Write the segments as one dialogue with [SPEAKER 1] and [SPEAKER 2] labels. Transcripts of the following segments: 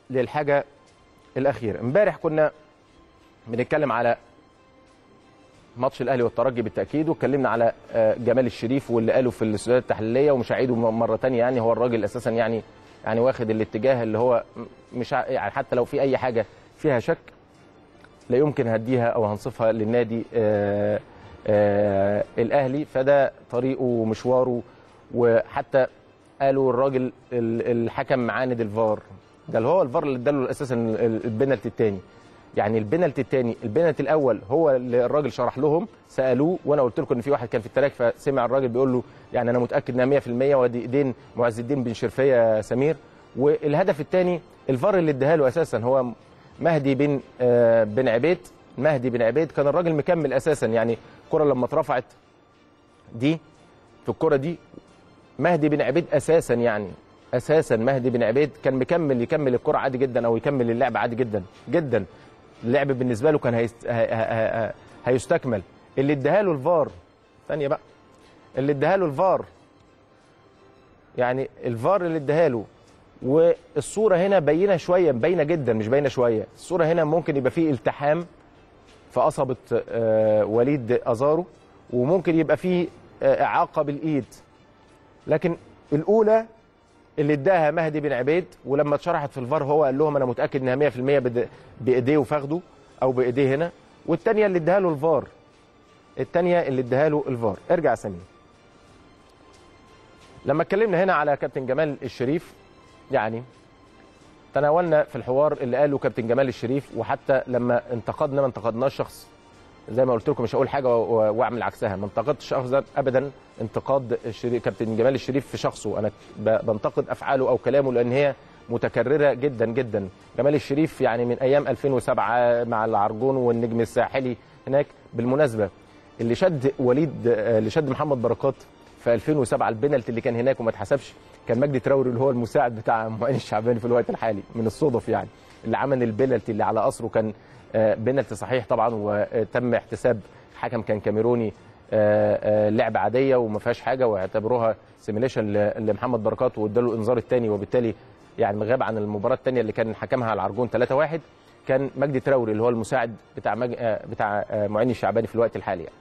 [SPEAKER 1] للحاجه الاخيره امبارح كنا بنتكلم على ماتش الاهلي والترجي بالتاكيد واتكلمنا على آه، جمال الشريف واللي قاله في الاستوديوهات التحليليه ومش هعيده مره ثانيه يعني هو الراجل اساسا يعني يعني واخد الاتجاه اللي هو م- مش ع- يعني حتى لو في اي حاجه فيها شك لا يمكن هديها او هنصفها للنادي آه آه الاهلي فده طريقه ومشواره وحتى قالوا الراجل ال- الحكم معاند الفار ده اللي هو الفار اللي اداله اساسا ال- البنالتي الثاني يعني البنالتي الثاني البنالتي الاول هو اللي الراجل شرح لهم سالوه وانا قلت لكم ان في واحد كان في التراك فسمع الراجل بيقول له يعني انا متاكد انها 100% ودي ايدين معز الدين بن شرفيه يا سمير والهدف الثاني الفار اللي اداها له اساسا هو مهدي بن آه، بن عبيد مهدي بن عبيد كان الراجل مكمل اساسا يعني الكره لما اترفعت دي في الكره دي مهدي بن عبيد اساسا يعني اساسا مهدي بن عبيد كان مكمل يكمل الكره عادي جدا او يكمل اللعب عادي جدا جدا اللعب بالنسبه له كان هيست... ه... ه... ه... هيستكمل اللي اداها له الفار ثانيه بقى اللي اداها له الفار يعني الفار اللي اداها له والصوره هنا باينه شويه باينه جدا مش باينه شويه الصوره هنا ممكن يبقى فيه التحام في قصبه آه، وليد ازارو وممكن يبقى فيه آه، اعاقه بالايد لكن الاولى اللي اداها مهدي بن عبيد ولما اتشرحت في الفار هو قال لهم انا متاكد انها 100% بد- بايديه وفخده او بايديه هنا والثانيه اللي اداها له الفار الثانيه اللي اداها له الفار ارجع يا سمير لما اتكلمنا هنا على كابتن جمال الشريف يعني تناولنا في الحوار اللي قاله كابتن جمال الشريف وحتى لما انتقدنا ما انتقدناش شخص زي ما قلت لكم مش هقول حاجه و- واعمل عكسها ما انتقدتش شخص ابدا انتقاد الشريف كابتن جمال الشريف في شخصه انا ب- بنتقد افعاله او كلامه لان هي متكرره جدا جدا جمال الشريف يعني من ايام 2007 مع العرجون والنجم الساحلي هناك بالمناسبه اللي شد وليد اللي شد محمد بركات في 2007 البنالتي اللي كان هناك وما اتحسبش كان مجدي تراوري اللي هو المساعد بتاع معين الشعباني في الوقت الحالي من الصدف يعني اللي عمل البنالتي اللي على قصره كان آه، بنالتي صحيح طبعا وتم احتساب حكم كان كاميروني آه، آه، لعبه عاديه وما فيهاش حاجه واعتبروها سيميليشن لمحمد بركات واداله الانذار الثاني وبالتالي يعني غاب عن المباراه الثانيه اللي كان حكمها على العرجون 3-1 كان مجدي تراوري اللي هو المساعد بتاع مج... آه، بتاع آه، معين الشعباني في الوقت الحالي يعني.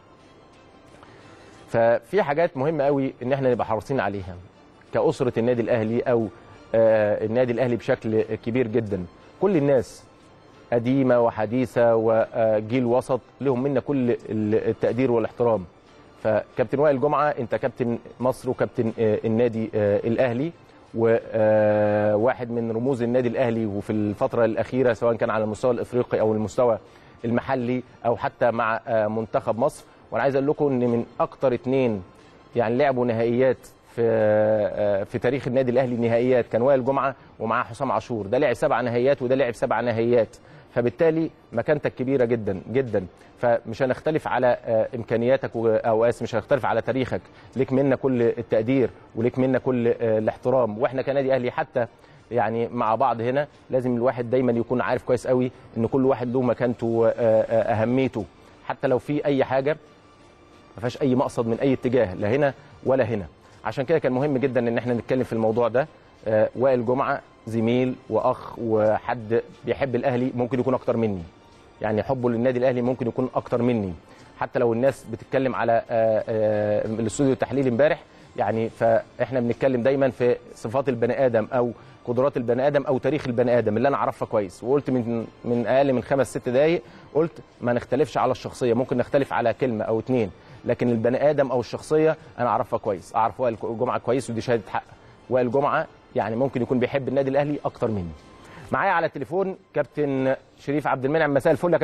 [SPEAKER 1] ففي حاجات مهمه قوي ان احنا نبقى حريصين عليها كاسره النادي الاهلي او آه، النادي الاهلي بشكل كبير جدا كل الناس قديمه وحديثه وجيل وسط لهم منا كل التقدير والاحترام فكابتن وائل جمعه انت كابتن مصر وكابتن آه، النادي آه، الاهلي وواحد من رموز النادي الاهلي وفي الفتره الاخيره سواء كان على المستوى الافريقي او المستوى المحلي او حتى مع آه، منتخب مصر وانا عايز اقول لكم ان من اكتر اتنين يعني لعبوا نهائيات في آه، في تاريخ النادي الاهلي نهائيات كان وائل جمعه ومعاه حسام عاشور ده لعب سبع نهائيات وده لعب سبع نهائيات فبالتالي مكانتك كبيره جدا جدا فمش هنختلف على آه، امكانياتك و- او اسف مش هنختلف على تاريخك ليك منا كل التقدير وليك منا كل آه، الاحترام واحنا كنادي اهلي حتى يعني مع بعض هنا لازم الواحد دايما يكون عارف كويس قوي ان كل واحد له مكانته واهميته حتى لو في اي حاجه ما فيهاش اي مقصد من اي اتجاه لا هنا ولا هنا عشان كده كان مهم جدا ان احنا نتكلم في الموضوع ده آه، وائل جمعه زميل واخ وحد بيحب الاهلي ممكن يكون اكتر مني يعني حبه للنادي الاهلي ممكن يكون اكتر مني حتى لو الناس بتتكلم على آه، آه، الاستوديو التحليلي امبارح يعني فاحنا بنتكلم دايما في صفات البني ادم او قدرات البني ادم او تاريخ البني ادم اللي انا اعرفها كويس وقلت من من اقل من خمس ست دقائق قلت ما نختلفش على الشخصيه ممكن نختلف على كلمه او اتنين لكن البني ادم او الشخصيه انا اعرفها كويس اعرف وائل جمعه كويس ودي شهاده حق وائل جمعه يعني ممكن يكون بيحب النادي الاهلي اكتر مني معايا على التليفون كابتن شريف عبد المنعم مساء الفل يا